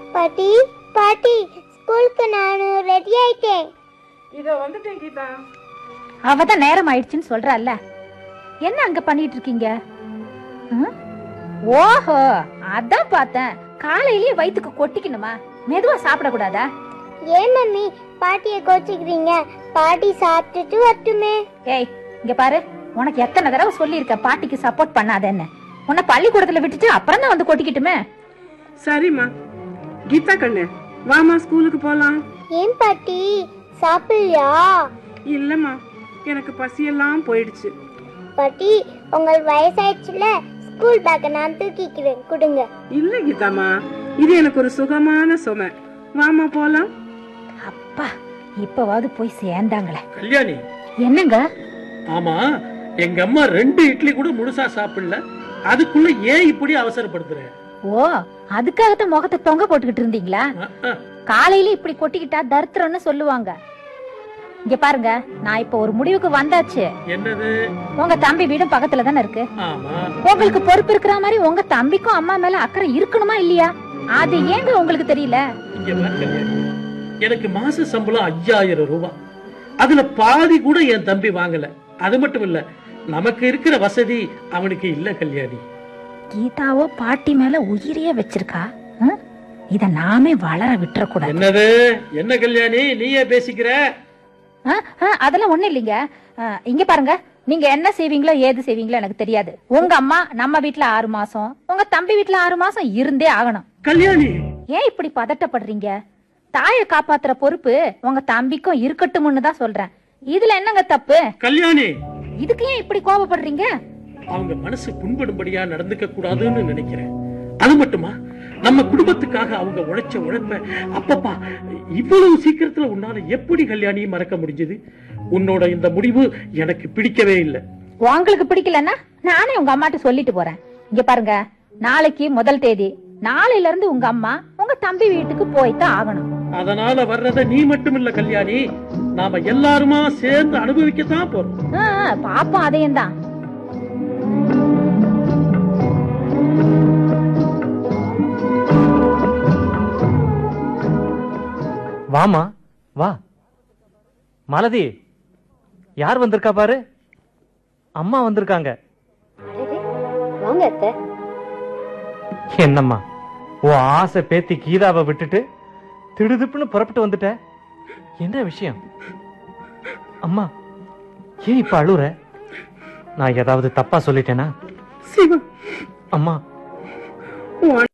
பாட்டி பாட்டி ஸ்கூலுக்கு நான் ரெடி ஆயிட்டேன் இதோ வந்துட்டேன் கீதா அவ தான் நேரம் ஆயிடுச்சுன்னு சொல்றால என்ன அங்க பண்ணிட்டு இருக்கீங்க ம்? ஓஹோ அதான் பார்த்தேன் காலையிலேயே வயித்துக்கு கொட்டிக்கணுமா மெதுவா சாப்பிடக்கூடாதா ஏன் மம்மி பாட்டியை கோச்சிக்கிறீங்க பாட்டி சாப்பிட்டுட்டு வரட்டுமே ஏய் இங்க பாரு உனக்கு எத்தனை தடவை சொல்லியிருக்கேன் பாட்டிக்கு சப்போர்ட் பண்ணாதேன்னு உன்னை பள்ளிக்கூடத்துல விட்டுட்டு அப்புறம் தான் வந்து கொட்டிக்கிட்டுமே சரிம்மா கீதா கண்ணு வாமா ஸ்கூலுக்கு போலாம் ஏன் பாட்டி சாப்பிடலையா இல்லம்மா எனக்கு பசியெல்லாம் போயிடுச்சு பாட்டி உங்கள் வயசாயிடுச்சுல ஸ்கூல் பேக்கை நான் தூக்கிக்கிறேன் கொடுங்க இல்ல கீதாம்மா இது எனக்கு ஒரு சுகமான சுமை வாமா போலாம் அப்பா இப்பவாவது போய் சேர்ந்தாங்களே கல்யாணி என்னங்க ஆமா எங்க அம்மா ரெண்டு இட்லி கூட முழுசா சாப்பிடல அதுக்குள்ள ஏன் இப்படி அவசரப்படுத்துற ஓ அதுக்காகத்தான் முகத்தை தொங்க போட்டுக்கிட்டு இருந்தீங்களா அஹ், அஹ். காலையில இப்படி கொட்டிக்கிட்டா தரித்திரம்னு சொல்லுவாங்க இங்க பாருங்க நான் இப்ப ஒரு முடிவுக்கு வந்தாச்சு என்னது உங்க தம்பி வீடும் பக்கத்துல தானே இருக்கு ஆமா உங்களுக்கு பொறுப்பு இருக்கிற மாதிரி உங்க தம்பிக்கும் அம்மா மேல அக்கறை இருக்கணுமா இல்லையா அது ஏங்க உங்களுக்கு தெரியல இங்க பாரு கல்யாணி எனக்கு மாச சம்பளம் ஐயாயிரம் ரூபாய் அதுல பாதி கூட என் தம்பி வாங்கல அது மட்டும் இல்ல நமக்கு இருக்கிற வசதி அவனுக்கு இல்ல கல்யாணி கீதாவோ பாட்டி மேல உயிரையே வச்சிருக்கா ம்? இத நாமே வளர விட்டுறக்கூடாது என்னது என்ன கல்யாணி நீயே பேசிக்கிற ஆ, ஆ, அதெல்லாம் ஒண்ணு இல்லைங்க ஆ, இங்க பாருங்க நீங்க என்ன செய்வீங்களோ ஏது செய்வீங்களோ எனக்கு தெரியாது உங்க அம்மா நம்ம வீட்ல ஆறு மாசம் உங்க தம்பி வீட்ல ஆறு மாசம் இருந்தே ஆகணும் கல்யாணி ஏன் இப்படி பதட்டப்படுறீங்க தாயை காப்பாத்துற பொறுப்பு உங்க தம்பிக்கும் இருக்கட்டும்னு தான் சொல்றேன் இதுல என்னங்க தப்பு கல்யாணி இதுக்கு ஏன் இப்படி கோபப்படுறீங்க அவங்க மனசு புண்படும்படியா நடந்துக்க கூடாதுன்னு நினைக்கிறேன் அது மட்டுமா நம்ம குடும்பத்துக்காக அவங்க உழைச்ச உழைப்ப அப்பப்பா இவ்வளவு சீக்கிரத்துல உன்னால எப்படி கல்யாணி மறக்க முடிஞ்சது உன்னோட இந்த முடிவு எனக்கு பிடிக்கவே இல்லை உங்களுக்கு பிடிக்கலன்னா நானே உங்க அம்மாட்ட சொல்லிட்டு போறேன் இங்க பாருங்க நாளைக்கு முதல் தேதி நாளையில இருந்து உங்க அம்மா உங்க தம்பி வீட்டுக்கு போய்தான் ஆகணும் அதனால வர்றத நீ மட்டும் இல்ல கல்யாணி நாம எல்லாருமா சேர்ந்து அனுபவிக்கத்தான் போறோம் ஆ, ஆ, பாப்போம் அதையும் தான் வாமா வா மாலதி யார் வந்திருக்கா பாரு அம்மா வந்திருக்காங்க வாங்க அத்தை என்னம்மா உன் ஆசை பேத்தி கீதாவை விட்டுட்டு திடுதிப்புன்னு புறப்பட்டு வந்துட்ட என்ன விஷயம் அம்மா ஏன் இப்ப அழுற நான் ஏதாவது தப்பா சொல்லிட்டேனா சிவா அம்மா உன்